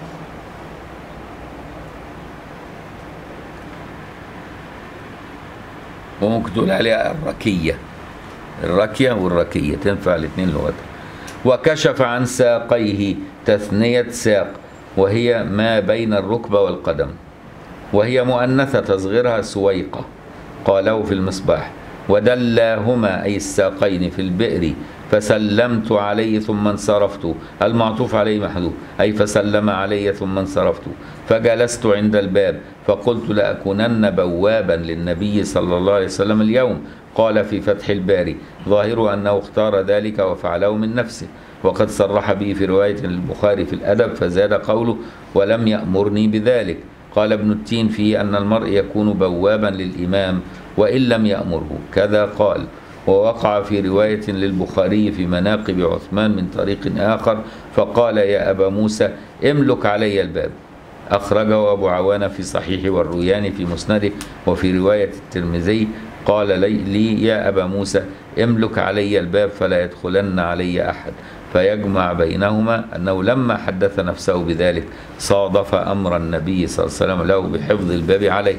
وممكن تقول عليها الركيه الركيه والركيه تنفع الاثنين لغات وكشف عن ساقيه تثنيه ساق وهي ما بين الركبه والقدم وهي مؤنثه تصغيرها سويقه قاله في المصباح ودلاهما أي الساقين في البئر فسلمت عليه ثم انصرفت المعطوف عليه محذوف أي فسلم علي ثم انصرفت فجلست عند الباب فقلت لأكونن بوابا للنبي صلى الله عليه وسلم اليوم قال في فتح الباري ظاهر أنه اختار ذلك وفعله من نفسه وقد صرح به في رواية البخاري في الأدب فزاد قوله ولم يأمرني بذلك قال ابن التين فيه أن المرء يكون بوابا للإمام وإن لم يأمره كذا قال ووقع في رواية للبخاري في مناقب عثمان من طريق آخر فقال يا أبا موسى املك علي الباب أخرجه أبو عوانة في صحيح والروياني في مسنده وفي رواية الترمذي قال لي, لي يا أبا موسى املك علي الباب فلا يدخلن علي أحد فيجمع بينهما أنه لما حدث نفسه بذلك صادف أمر النبي صلى الله عليه وسلم له بحفظ الباب عليه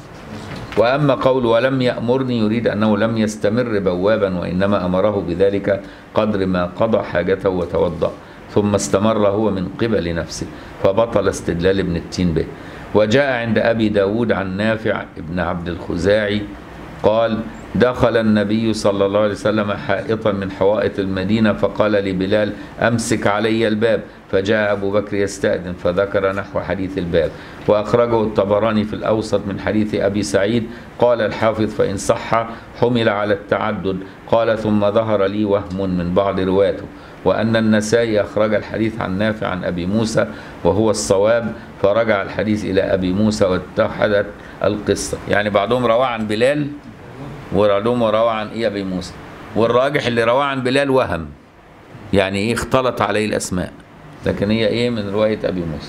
وأما قول ولم يأمرني يريد أنه لم يستمر بوابا وإنما أمره بذلك قدر ما قضى حاجته وتوضأ ثم استمر هو من قبل نفسه فبطل استدلال ابن التين به وجاء عند أبي داود عن نافع ابن عبد الخزاعي قال دخل النبي صلى الله عليه وسلم حائطا من حوائط المدينة فقال لبلال أمسك علي الباب فجاء أبو بكر يستأذن فذكر نحو حديث الباب وأخرجه الطبراني في الأوسط من حديث أبي سعيد قال الحافظ فإن صح حمل على التعدد قال ثم ظهر لي وهم من بعض رواته وأن النسائي أخرج الحديث عن نافع عن أبي موسى وهو الصواب فرجع الحديث إلى أبي موسى واتحدت القصة يعني بعضهم رواه عن بلال وبعضهم رواه عن إيه أبي موسى والراجح اللي رواه عن بلال وهم يعني إيه اختلط عليه الأسماء لكن هي إيه من رواية أبي موسى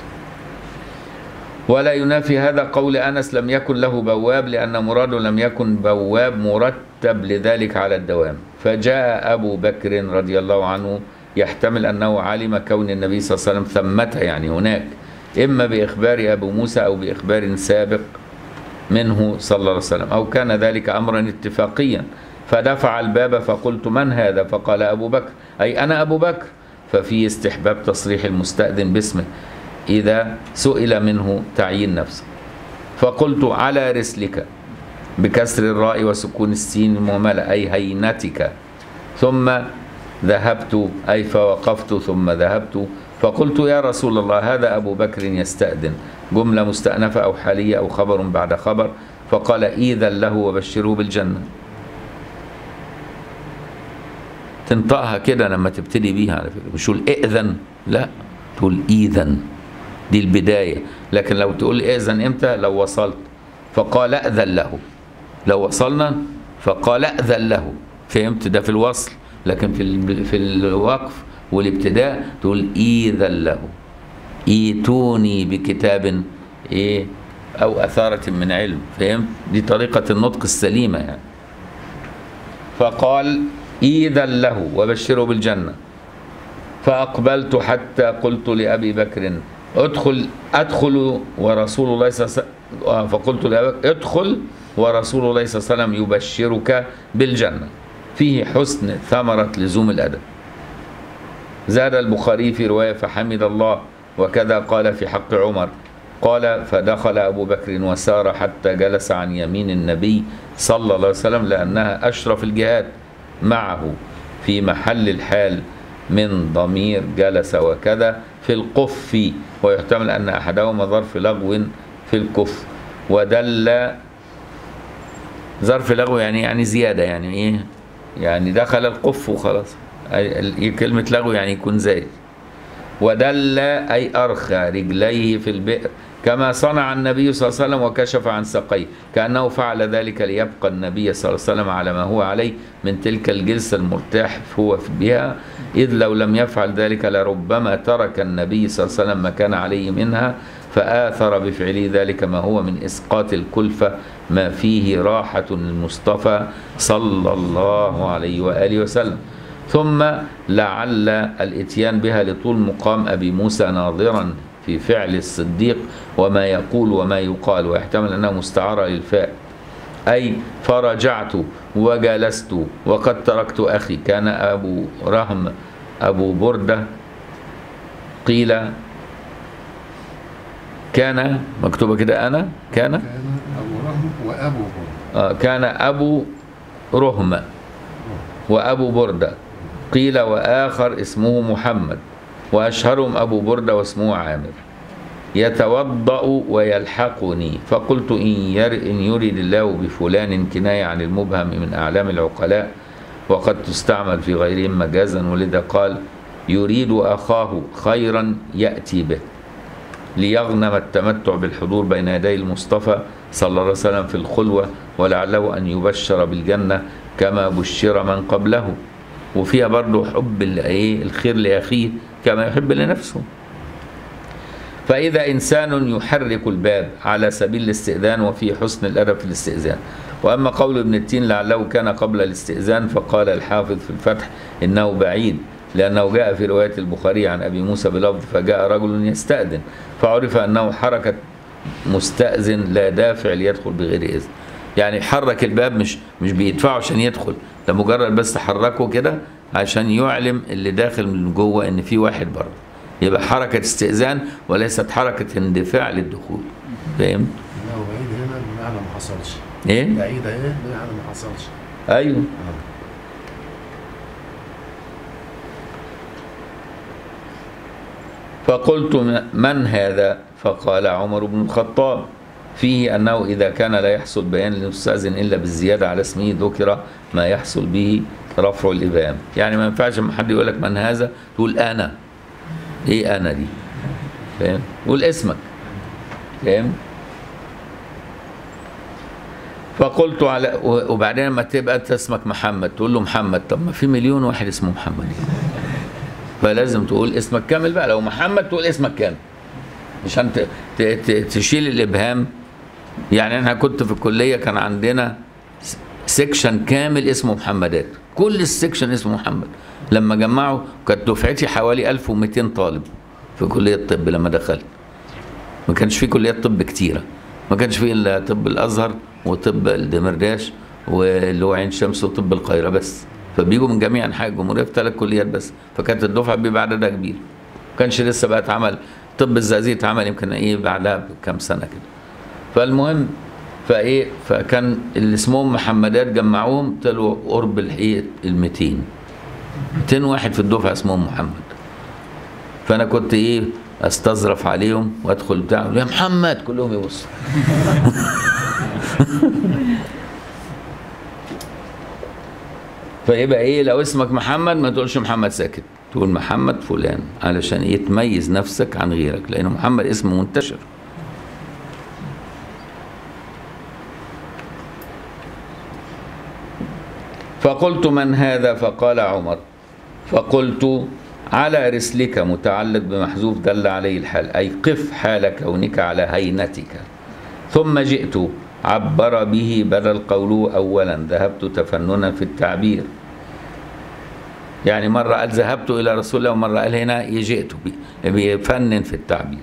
ولا ينافي هذا قول أنس لم يكن له بواب لأن مراده لم يكن بواب مرتب لذلك على الدوام فجاء أبو بكر رضي الله عنه يحتمل أنه علم كون النبي صلى الله عليه وسلم ثمة يعني هناك إما بإخبار أبو موسى أو بإخبار سابق منه صلى الله عليه وسلم أو كان ذلك أمرا اتفاقيا فدفع الباب فقلت من هذا فقال أبو بكر أي أنا أبو بكر ففي استحباب تصريح المستأذن باسمه إذا سئل منه تعيين نفسه فقلت على رسلك بكسر الراء وسكون السين المهملة أي هينتك ثم ذهبت أي فوقفت ثم ذهبت فقلت يا رسول الله هذا أبو بكر يستأذن جملة مستأنفة أو حالية أو خبر بعد خبر فقال إذا له وبشره بالجنة تنطقها كده لما تبتدي بيها على فكرة مش تقول إئذن لا تقول إذن دي البداية لكن لو تقول إذن إمتى لو وصلت فقال أذن له لو وصلنا فقال أذن له فهمت ده في الوصل لكن في ال- في الوقف والابتداء تقول إذن له ايتوني بكتاب ايه او اثارة من علم فهمت دي طريقة النطق السليمة يعني فقال اذا له وبشره بالجنة فاقبلت حتى قلت لابي بكر ادخل ادخل ورسول الله صلى الله عليه وسلم آه، فقلت لابي بكر ادخل ورسول الله صلى الله عليه وسلم يبشرك بالجنة فيه حسن ثمرة لزوم الادب زاد البخاري في رواية فحمد الله وكذا قال في حق عمر قال فدخل أبو بكر وسار حتى جلس عن يمين النبي صلى الله عليه وسلم لأنها أشرف الجهات معه في محل الحال من ضمير جلس وكذا في القف ويحتمل أن أحدهما ظرف لغو في الكف ودل ظرف لغو يعني يعني زيادة يعني إيه يعني دخل القف وخلاص أي- كلمة لغو يعني يكون زائد ودل أي أرخى رجليه في البئر كما صنع النبي صلى الله عليه وسلم وكشف عن ساقيه كأنه فعل ذلك ليبقى النبي صلى الله عليه وسلم على ما هو عليه من تلك الجلسة المرتاح هو بها إذ لو لم يفعل ذلك لربما ترك النبي صلى الله عليه وسلم ما كان عليه منها فآثر بفعله ذلك ما هو من إسقاط الكلفة ما فيه راحة للمصطفى صلى الله عليه وآله وسلم ثم لعل الاتيان بها لطول مقام أبي موسى ناظرا في فعل الصديق وما يقول وما يقال ويحتمل أنه مستعارة للفاء أي فرجعت وجلست وقد تركت أخي كان أبو رهم أبو بردة قيل كان مكتوبة كده أنا كان كان أبو رهم وأبو بر آه، كان أبو رهم وأبو بردة قيل وآخر اسمه محمد وأشهرهم أبو بردة واسمه عامر يتوضأ ويلحقني فقلت إن, ير إن يرد الله بفلان كناية عن المبهم من أعلام العقلاء وقد تستعمل في غيرهم مجازا ولذا قال يريد أخاه خيرا يأتي به ليغنم التمتع بالحضور بين يدي المصطفى صلى الله عليه وسلم في الخلوة ولعله أن يبشر بالجنة كما بشر من قبله وفيها برضه حب ال- إيه الخير لأخيه كما يحب لنفسه فإذا إنسان يحرك الباب على سبيل الاستئذان وفي حسن الأدب في الاستئذان وأما قول ابن التين لعله كان قبل الاستئذان فقال الحافظ في الفتح إنه بعيد لأنه جاء في رواية البخاري عن أبي موسى بلفظ فجاء رجل يستأذن فعرف أنه حركة مستأذن لا دافع ليدخل بغير إذن يعني حرك الباب مش مش بيدفعه عشان يدخل ده مجرد بس حركه كده عشان يعلم اللي داخل من جوه ان في واحد بره يبقى حركة استئذان وليست حركة اندفاع للدخول فاهم؟ إنه بعيد هنا بمعنى ما حصلش ايه؟ بعيد اهي بمعنى ما حصلش ايوه آه. فقلت من هذا فقال عمر بن الخطاب فيه أنه إذا كان لا يحصل بيان للمستأذن إلا بالزيادة على اسمه ذكر ما يحصل به رفع الإبهام يعني ما ينفعش لما حد يقول لك من هذا تقول أنا إيه أنا دي فاهم قول اسمك فاهم فقلت على وبعدين لما تبقى انت اسمك محمد تقول له محمد طب ما في مليون واحد اسمه محمد فلازم تقول اسمك كامل بقى لو محمد تقول اسمك كامل عشان ت- ت- ت- تشيل الابهام يعني انا كنت في الكليه كان عندنا س- سيكشن كامل اسمه محمدات كل السيكشن اسمه محمد لما جمعوا كانت دفعتي حوالي 1200 طالب في كليه الطب لما دخلت ما كانش في كليات طب كتيره ما كانش في الا طب الازهر وطب الدمرداش واللي هو عين شمس وطب القاهره بس فبيجوا من جميع انحاء الجمهوريه في ثلاث كليات بس فكانت الدفعه بيبقى عددها كبير ما كانش لسه بقى اتعمل طب الزقازيق اتعمل يمكن ايه بعدها بكام سنه كده فالمهم فايه فكان اللي اسمهم محمدات جمعوهم طلعوا قرب الحقيقه ال 200 200 واحد في الدفعه اسمهم محمد فانا كنت ايه استظرف عليهم وادخل بتاع أقول يا محمد كلهم يبصوا فيبقى ايه لو اسمك محمد ما تقولش محمد ساكت تقول محمد فلان علشان ايه تميز نفسك عن غيرك لان محمد اسم منتشر فقلت من هذا فقال عمر فقلت على رسلك متعلق بمحذوف دل عليه الحال أي قف حال كونك على هينتك ثم جئت عبر به بدل قوله أولا ذهبت تفننا في التعبير يعني مرة قال ذهبت إلى رسول الله ومرة قال هنا جئت بي- بيفنن في التعبير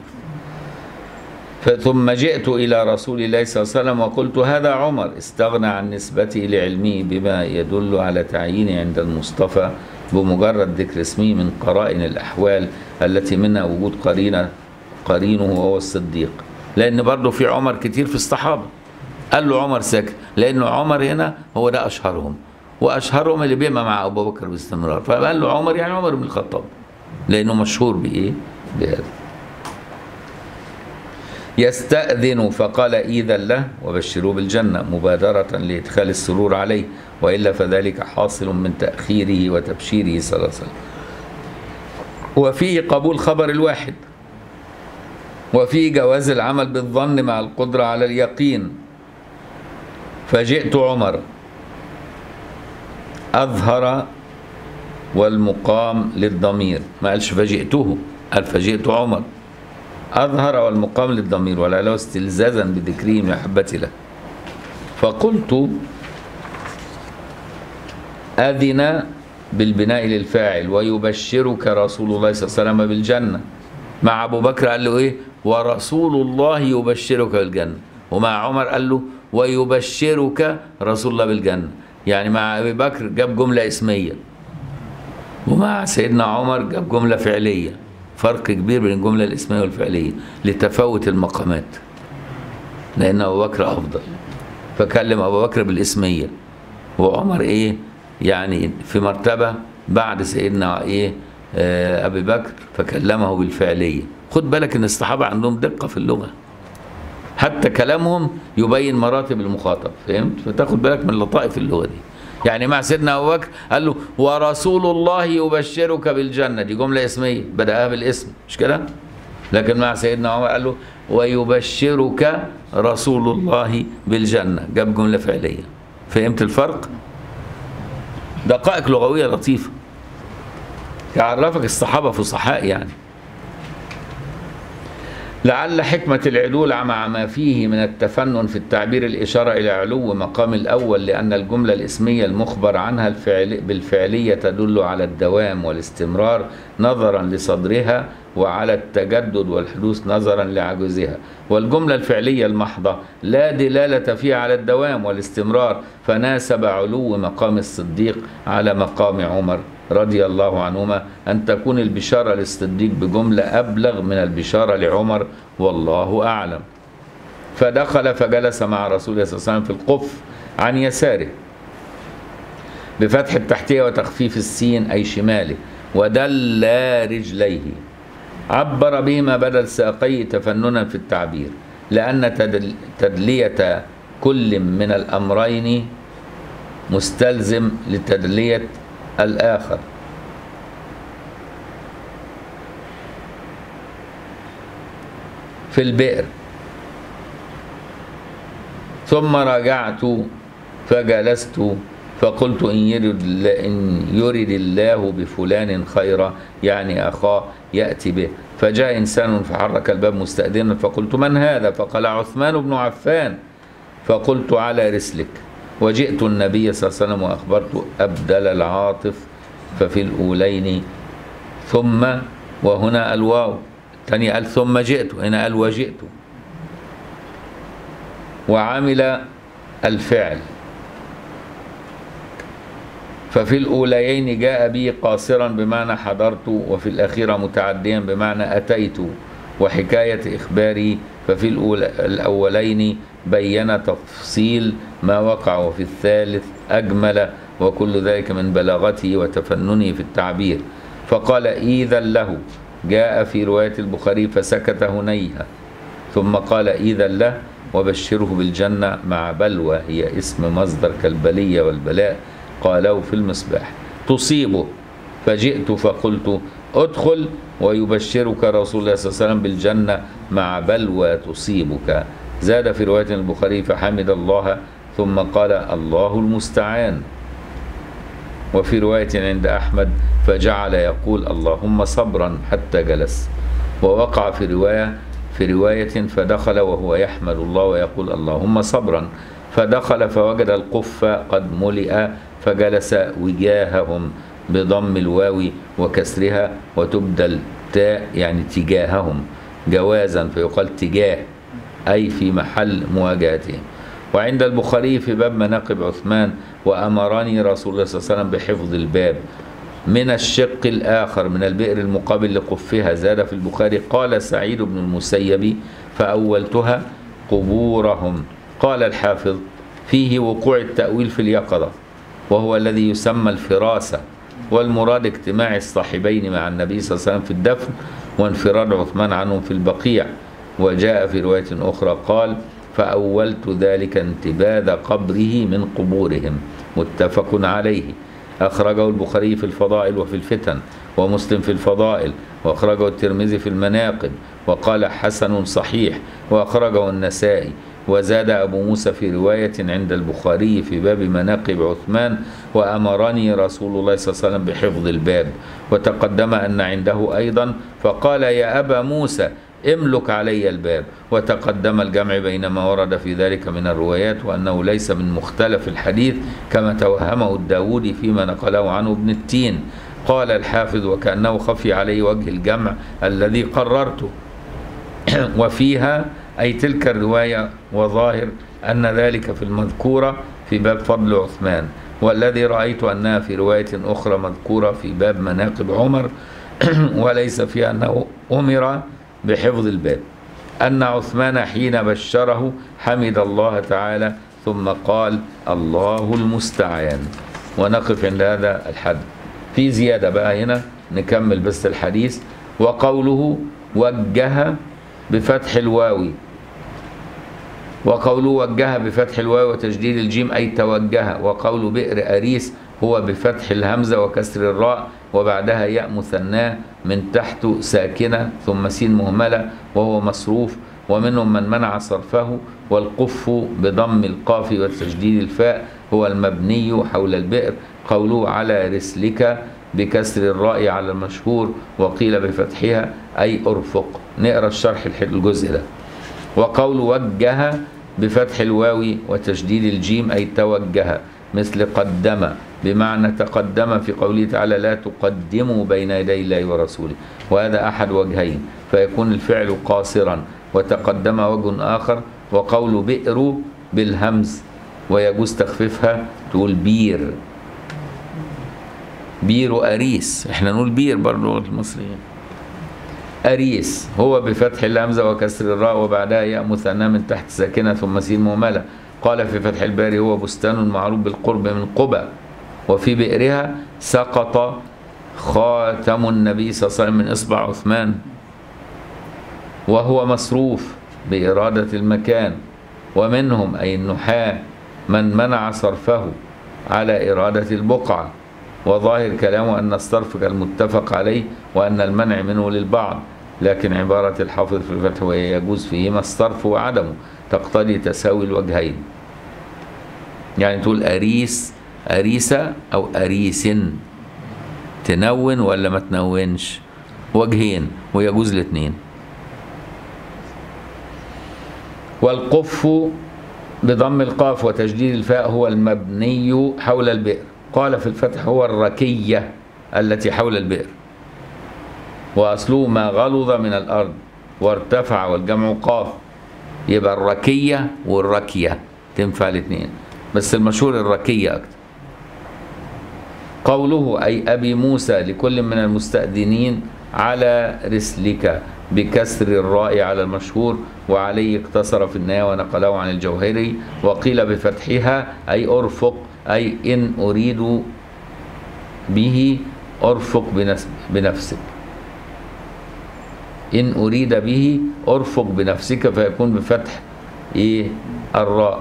ثم جئت إلى رسول الله صلى الله عليه وسلم وقلت هذا عمر استغنى عن نسبتي لعلمه بما يدل على تعييني عند المصطفى بمجرد ذكر اسمه من قرائن الأحوال التي منها وجود قرينة قرينه وهو الصديق لأن برضه في عمر كتير في الصحابة قال له عمر ساكت لأنه عمر هنا هو ده أشهرهم وأشهرهم اللي بيبقى مع أبو بكر باستمرار فقال له عمر يعني عمر بن الخطاب لأنه مشهور بإيه؟ بهذا يستأذن فقال إذا له وبشروه بالجنة مبادرة لإدخال السرور عليه وإلا فذلك حاصل من تأخيره وتبشيره صلى الله عليه وسلم وفيه قبول خبر الواحد وفي جواز العمل بالظن مع القدرة على اليقين فجئت عمر أظهر والمقام للضمير ما قالش فجئته قال فجئت عمر أظهر والمقام للضمير ولا له استلزازا بذكره محبتي له فقلت أذن بالبناء للفاعل ويبشرك رسول الله صلى الله عليه وسلم بالجنة مع أبو بكر قال له إيه ورسول الله يبشرك بالجنة ومع عمر قال له ويبشرك رسول الله بالجنة يعني مع أبي بكر جاب جملة اسمية ومع سيدنا عمر جاب جملة فعلية فرق كبير بين الجملة الاسمية والفعلية لتفاوت المقامات لأن أبو بكر أفضل فكلم أبو بكر بالاسمية وعمر إيه يعني في مرتبة بعد سيدنا إيه آه أبي بكر فكلمه بالفعلية خد بالك إن الصحابة عندهم دقة في اللغة حتى كلامهم يبين مراتب المخاطب فهمت فتاخد بالك من لطائف اللغة دي يعني مع سيدنا ابو بكر قال له ورسول الله يبشرك بالجنه دي جمله اسميه بداها بالاسم مش كده لكن مع سيدنا عمر قال له ويبشرك رسول الله بالجنه جاب جمله فعليه فهمت الفرق دقائق لغويه لطيفه يعرفك الصحابه فصحاء يعني لعل حكمة العدول مع ما فيه من التفنن في التعبير الإشارة إلى علو مقام الأول لأن الجملة الإسمية المخبر عنها الفعل بالفعلية تدل على الدوام والاستمرار نظرا لصدرها وعلى التجدد والحدوث نظرا لعجزها والجملة الفعلية المحضة لا دلالة فيها على الدوام والاستمرار فناسب علو مقام الصديق على مقام عمر رضي الله عنهما أن تكون البشارة للصديق بجملة أبلغ من البشارة لعمر والله أعلم فدخل فجلس مع رسول الله صلى الله عليه وسلم في القف عن يساره بفتح التحتية وتخفيف السين أي شماله ودل رجليه عبر بهما بدل ساقيه تفننا في التعبير لأن تدل تدلية كل من الأمرين مستلزم لتدلية الآخر في البئر ثم رجعت فجلست فقلت إن يرد, إن يرد الله بفلان خيرا يعني أخاه يأتي به فجاء إنسان فحرك الباب مستأذنا فقلت من هذا فقال عثمان بن عفان فقلت على رسلك وجئت النبي صلى الله عليه وسلم وأخبرت أبدل العاطف ففي الأولين ثم وهنا الواو الثاني قال ثم جئت هنا قال وجئت وعمل الفعل ففي الأوليين جاء بي قاصرا بمعنى حضرت وفي الأخيرة متعديا بمعنى أتيت وحكاية إخباري ففي الأولين بين تفصيل ما وقع وفي الثالث أجمل وكل ذلك من بلاغته وتفننه في التعبير فقال إذا له جاء في رواية البخاري فسكت هنيها ثم قال إذا له وبشره بالجنة مع بلوى هي اسم مصدر كالبلية والبلاء قالوا في المصباح تصيبه فجئت فقلت ادخل ويبشرك رسول الله صلى الله عليه وسلم بالجنة مع بلوى تصيبك زاد في رواية البخاري فحمد الله ثم قال الله المستعان وفي رواية عند أحمد فجعل يقول اللهم صبرا حتى جلس ووقع في رواية في رواية فدخل وهو يحمد الله ويقول اللهم صبرا فدخل فوجد القف قد ملئ فجلس وجاههم بضم الواو وكسرها وتبدل تاء يعني تجاههم جوازا فيقال تجاه أي في محل مواجهتهم وعند البخاري في باب مناقب عثمان وأمرني رسول الله صلى الله عليه وسلم بحفظ الباب من الشق الآخر من البئر المقابل لقفها زاد في البخاري قال سعيد بن المسيب فأولتها قبورهم قال الحافظ فيه وقوع التأويل في اليقظة وهو الذي يسمى الفراسة والمراد اجتماع الصاحبين مع النبي صلى الله عليه وسلم في الدفن وانفراد عثمان عنهم في البقيع وجاء في رواية أخرى قال فأولت ذلك انتباذ قبره من قبورهم متفق عليه أخرجه البخاري في الفضائل وفي الفتن ومسلم في الفضائل وأخرجه الترمذي في المناقب وقال حسن صحيح وأخرجه النسائي وزاد أبو موسى في رواية عند البخاري في باب مناقب عثمان وأمرني رسول الله صلى الله عليه وسلم بحفظ الباب وتقدم أن عنده أيضا فقال يا أبا موسى املك علي الباب وتقدم الجمع بين ما ورد في ذلك من الروايات وأنه ليس من مختلف الحديث كما توهمه الداودي فيما نقله عنه ابن التين قال الحافظ وكأنه خفي عليه وجه الجمع الذي قررته وفيها أي تلك الرواية وظاهر أن ذلك في المذكورة في باب فضل عثمان والذي رأيت أنها في رواية أخرى مذكورة في باب مناقب عمر وليس فيها أنه أمر بحفظ الباب أن عثمان حين بشره حمد الله تعالى ثم قال الله المستعان ونقف عند هذا الحد في زيادة بقى هنا نكمل بس الحديث وقوله وجه بفتح الواو وقوله وجه بفتح الواو وتجديد الجيم أي توجه وقول بئر أريس هو بفتح الهمزة وكسر الراء وبعدها ياء مثناه من تحت ساكنة ثم سين مهملة وهو مصروف ومنهم من منع صرفه والقف بضم القاف وتجديد الفاء هو المبني حول البئر قوله على رسلك بكسر الراء على المشهور وقيل بفتحها أي أرفق نقرأ الشرح الجزء ده وقول وجه بفتح الواو وتشديد الجيم أي توجه مثل قدم بمعنى تقدم في قوله تعالى لا تقدموا بين يدي الله ورسوله وهذا أحد وجهين فيكون الفعل قاصرا وتقدم وجه آخر وقول بئر بالهمز ويجوز تخفيفها تقول بير بير أريس احنا نقول بير برضه المصريين أريس هو بفتح الهمزة وكسر الراء وبعدها ياء مثنى من تحت ساكنة ثم سين مهملة قال في فتح الباري هو بستان معروف بالقرب من قبى وفي بئرها سقط خاتم النبي صلى الله عليه وسلم من إصبع عثمان وهو مصروف بإرادة المكان ومنهم أي النحاة من منع صرفه على إرادة البقعة وظاهر كلامه أن الصرف كالمتفق عليه وأن المنع منه للبعض لكن عبارة الحافظ في الفتح وهي يجوز فيهما الصرف وعدمه تقتضي تساوي الوجهين يعني تقول أريس أريسة أو أريس تنون ولا ما تنونش وجهين ويجوز الاثنين والقف بضم القاف وتجديد الفاء هو المبني حول البئر قال في الفتح هو الركية التي حول البئر وأصله ما غلظ من الأرض وارتفع والجمع قاف يبقى الركية والركية تنفع الاثنين بس المشهور الركية أكتر قوله أي أبي موسى لكل من المستأذنين على رسلك بكسر الراء على المشهور وعليه اقتصر في النهاية ونقله عن الجوهري وقيل بفتحها أي أرفق أي إن أريد به أرفق بنفسك إن أريد به أرفق بنفسك فيكون بفتح إيه الراء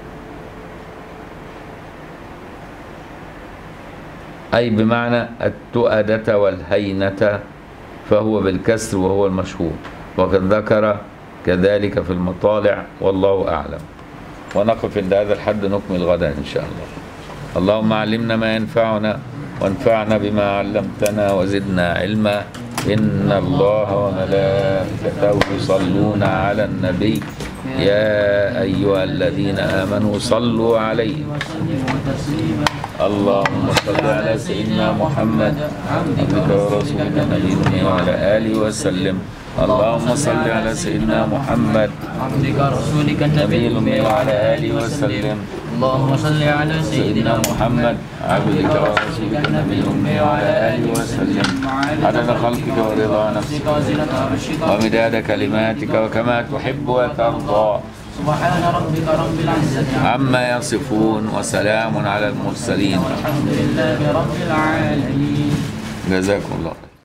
أي بمعنى التؤدة والهينة فهو بالكسر وهو المشهور وقد ذكر كذلك في المطالع والله أعلم ونقف عند هذا الحد نكمل غدا إن شاء الله اللهم علمنا ما ينفعنا وانفعنا بما علمتنا وزدنا علما إن الله وملائكته يصلون على النبي يا أيها الذين آمنوا صلوا عليه اللهم صل على سيدنا محمد عبدك ورسولك نبينا وعلى آله وسلم اللهم صل على سيدنا محمد عبدك رسولك النبي النبي الأمي وعلى آله وسلم اللهم صل على سيدنا محمد عبدك ورسولك النبي الأمي وعلى آله وسلم عدد خلقك ورضا نفسك وزنة عرشك ومداد كلماتك وكما تحب وترضى سبحان ربك رب العزة عما يصفون وسلام على المرسلين الحمد لله رب العالمين جزاكم الله خير